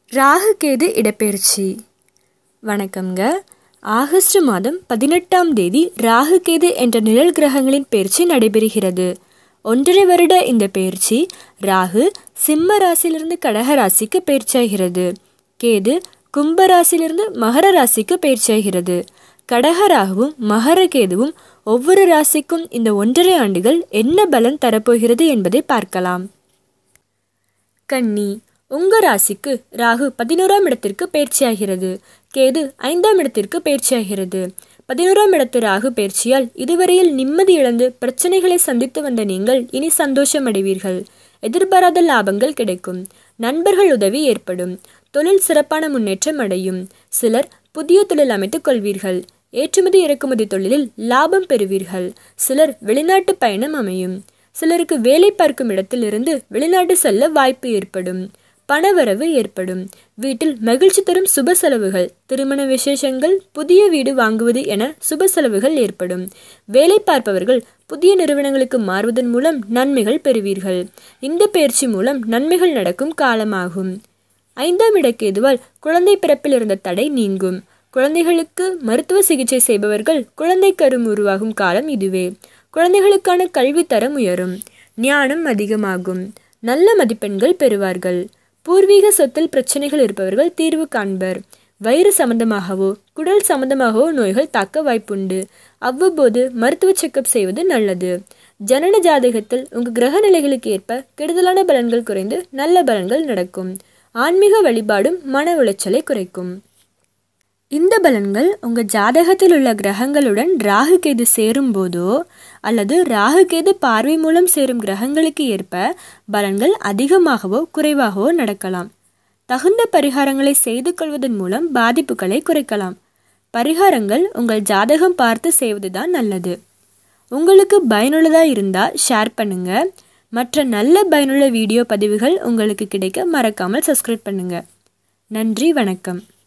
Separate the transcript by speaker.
Speaker 1: ராகு கேது இடப்பெயர்ச்சி வணக்கம்ங்க ஆகஸ்ட் மாதம் பதினெட்டாம் தேதி ராகு கேது என்ற நிழல் கிரகங்களின் பெயர்ச்சி நடைபெறுகிறது ஒன்றரை வருட இந்த பெயர்ச்சி ராகு சிம்ம ராசியிலிருந்து கடக ராசிக்கு பெயர்ச்சியாகிறது கேது கும்ப ராசியிலிருந்து மகர ராசிக்கு பெயர்ச்சியாகிறது கடக ராகுவும் மகர கேதுவும் ஒவ்வொரு ராசிக்கும் இந்த ஒன்றரை ஆண்டுகள் என்ன பலன் தரப்போகிறது என்பதை பார்க்கலாம் கன்னி உங்க ராசிக்கு ராகு பதினோராம் இடத்திற்கு பயிற்சியாகிறது கேது ஐந்தாம் இடத்திற்கு பயிற்சியாகிறது பதினோராம் இடத்து ராகு பயிற்சியால் இதுவரையில் நிம்மதி இழந்து பிரச்சனைகளை சந்தித்து வந்த நீங்கள் இனி சந்தோஷம் அடைவீர்கள் எதிர்பாராத லாபங்கள் கிடைக்கும் நண்பர்கள் உதவி ஏற்படும் தொழில் சிறப்பான முன்னேற்றம் அடையும் சிலர் புதிய தொழில் அமைத்துக் கொள்வீர்கள் ஏற்றுமதி இறக்குமதி தொழிலில் லாபம் பெறுவீர்கள் சிலர் வெளிநாட்டு பயணம் அமையும் சிலருக்கு வேலை பார்க்கும் இடத்திலிருந்து வெளிநாட்டு செல்ல வாய்ப்பு ஏற்படும் பணவரவு ஏற்படும் வீட்டில் மகிழ்ச்சி தரும் சுப செலவுகள் திருமண விசேஷங்கள் புதிய வீடு வாங்குவது என சுப செலவுகள் ஏற்படும் வேலை பார்ப்பவர்கள் புதிய நிறுவனங்களுக்கு மாறுவதன் மூலம் நன்மைகள் பெறுவீர்கள் இந்த பயிற்சி மூலம் நன்மைகள் நடக்கும் காலமாகும் ஐந்தாம் இடக்கேதுவால் குழந்தை பிறப்பில் இருந்த தடை நீங்கும் குழந்தைகளுக்கு மருத்துவ சிகிச்சை செய்பவர்கள் குழந்தை கரும் உருவாகும் காலம் இதுவே குழந்தைகளுக்கான கல்வி தரம் உயரும் ஞானம் அதிகமாகும் நல்ல மதிப்பெண்கள் பெறுவார்கள் பூர்வீக சொத்தில் பிரச்சனைகள் இருப்பவர்கள் தீர்வு காண்பர் வயிறு சம்பந்தமாகவோ குடல் சம்பந்தமாகவோ நோய்கள் தாக்க வாய்ப்புண்டு அவ்வப்போது மருத்துவ செக்கப் செய்வது நல்லது ஜனன ஜாதகத்தில் உங்கள் கிரக நிலைகளுக்கு ஏற்ப கெடுதலான பலன்கள் குறைந்து நல்ல பலன்கள் நடக்கும் ஆன்மீக வழிபாடும் மன உளைச்சலை குறைக்கும் இந்த பலன்கள் உங்கள் ஜாதகத்தில் உள்ள கிரகங்களுடன் ராகு கேது சேரும் போதோ அல்லது ராகு கேது பார்வை மூலம் சேரும் கிரகங்களுக்கு ஏற்ப பலன்கள் அதிகமாகவோ குறைவாகவோ நடக்கலாம் தகுந்த பரிகாரங்களை செய்து கொள்வதன் மூலம் பாதிப்புகளை குறைக்கலாம் பரிகாரங்கள் உங்கள் ஜாதகம் பார்த்து செய்வதுதான் நல்லது உங்களுக்கு பயனுள்ளதாக இருந்தால் ஷேர் பண்ணுங்க மற்ற நல்ல பயனுள்ள வீடியோ பதிவுகள் உங்களுக்கு கிடைக்க மறக்காமல் சப்ஸ்கிரைப் பண்ணுங்க நன்றி வணக்கம்